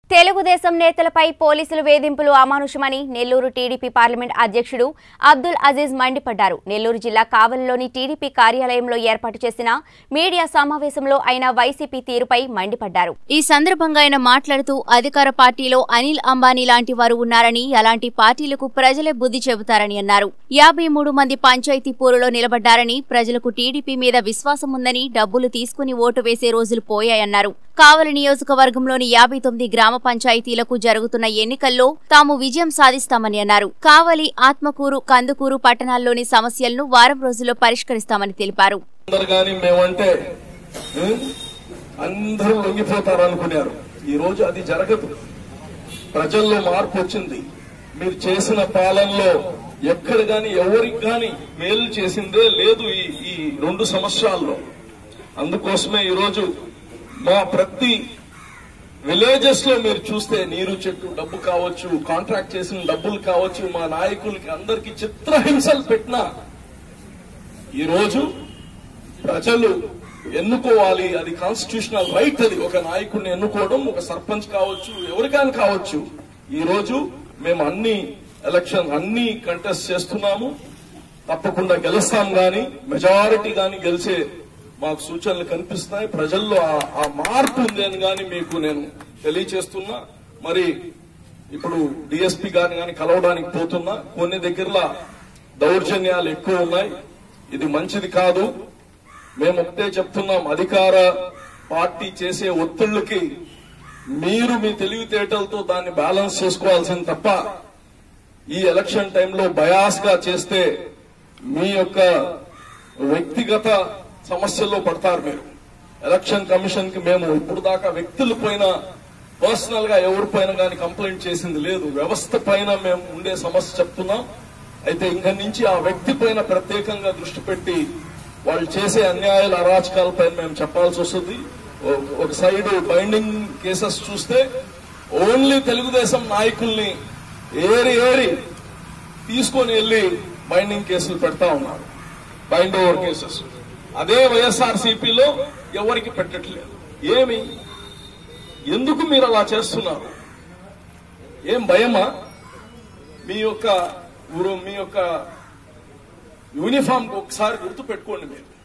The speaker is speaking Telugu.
తెలుగుదేశం నేతలపై పోలీసులు వేధింపులు అమానుషమని నెల్లూరు టీడీపీ పార్లమెంట్ అధ్యక్షుడు అబ్దుల్ అజీజ్ మండిపడ్డారు నెల్లూరు జిల్లా కావలిలోని టీడీపీ కార్యాలయంలో ఏర్పాటు చేసిన మీడియా సమావేశంలో ఆయన వైసీపీ తీరుపై మండిపడ్డారు ఈ సందర్భంగా ఆయన మాట్లాడుతూ అధికార పార్టీలో అనిల్ అంబానీ లాంటి వారు ఉన్నారని అలాంటి పార్టీలకు ప్రజలే బుద్ధి చెబుతారని అన్నారు యాభై మూడు మంది పంచాయతీ పోరులో నిలబడ్డారని ప్రజలకు టీడీపీ మీద విశ్వాసం ఉందని డబ్బులు తీసుకుని ఓటు వేసే రోజులు పోయాయన్నారు కావలి నియోజకవర్గంలోని యాభై తొమ్మిది గ్రామ పంచాయతీలకు జరుగుతున్న ఎన్నికల్లో తాము విజయం సాధిస్తామని అన్నారు కావలి ఆత్మకూరు కందుకూరు పట్టణాల్లోని సమస్యలను వారం రోజుల్లో పరిష్కరిస్తామని తెలిపారు అందరు కానీ మేమంటే ఉం, అందరూ లొంగిపోతారు అనుకున్నారు ఈ రోజు అది జరగదు ప్రజల్లో మార్పు వచ్చింది మీరు చేసిన పాలనలో ఎక్కడ గాని ఎవరికి గాని మేలు చేసిందే లేదు ఈ ఈ రెండు సంవత్సరాల్లో అందుకోసమే ఈరోజు మా ప్రతి విలేజెస్ లో మీరు చూస్తే నీరు చెట్టు డబ్బు కావచ్చు కాంట్రాక్ట్ చేసిన డబ్బులు కావచ్చు మా నాయకులకి అందరికి చిత్రహింసలు పెట్టినా ఈ రోజు ప్రజలు ఎన్నుకోవాలి అది కాన్స్టిట్యూషనల్ రైట్ అది ఒక నాయకుడిని ఎన్నుకోవడం ఒక సర్పంచ్ కావచ్చు ఎవరికైనా కావచ్చు ఈ రోజు మేము అన్ని ఎలక్షన్ అన్ని కంటెస్ట్ చేస్తున్నాము తప్పకుండా గెలుస్తాం గాని మెజారిటీ గాని గెలిచే మాకు సూచనలు కనిపిస్తున్నాయి ప్రజల్లో ఆ- ఆ మార్పు ఉంది అని గాని మీకు నేను తెలియచేస్తున్నా మరి ఇప్పుడు డిఎస్పీ గారిని గాని కలవడానికి పోతున్నా కొన్ని దగ్గరలో దౌర్జన్యాలు ఎక్కువ ఉన్నాయి ఇది మంచిది కాదు మేము ఒకటే చెప్తున్నాం అధికార పార్టీ చేసే ఒత్తిళ్లకి మీరు మీ తెలివితేటలతో దాన్ని బ్యాలెన్స్ చేసుకోవాల్సింది తప్ప ఈ ఎలక్షన్ టైంలో బయాస్ గా చేస్తే మీ యొక్క వ్యక్తిగత సమస్యల్లో పడతారు మీరు ఎలక్షన్ కమిషన్ కి మేము ఇప్పుడు దాకా వ్యక్తుల పైన పర్సనల్ గా ఎవరిపైన కానీ కంప్లైంట్ చేసింది లేదు వ్యవస్థ పైన మేము ఉండే సమస్య చెప్తున్నాం అయితే ఇంక నుంచి ఆ వ్యక్తి పైన ప్రత్యేకంగా దృష్టి పెట్టి వాళ్ళు చేసే అన్యాయాల అరాచకాల పైన మేము చెప్పాల్సి వస్తుంది ఓ- ఒక సైడ్ బైండింగ్ కేసెస్ చూస్తే ఓన్లీ తెలుగుదేశం నాయకుల్ని ఏరి ఏరి తీసుకొని వెళ్లి బైండింగ్ కేసులు పెడతా ఉన్నారు బైండ్ ఓవర్ కేసెస్ అదే వైఎస్ఆర్ సిపిలో ఎవరికి పెట్టట్లేదు ఏమి ఎందుకు మీరు అలా చేస్తున్నారు ఏం భయమా మీ యొక్క ఊరు- మీ యొక్క యూనిఫామ్ ఒకసారి గుర్తు పెట్టుకోండి మీరు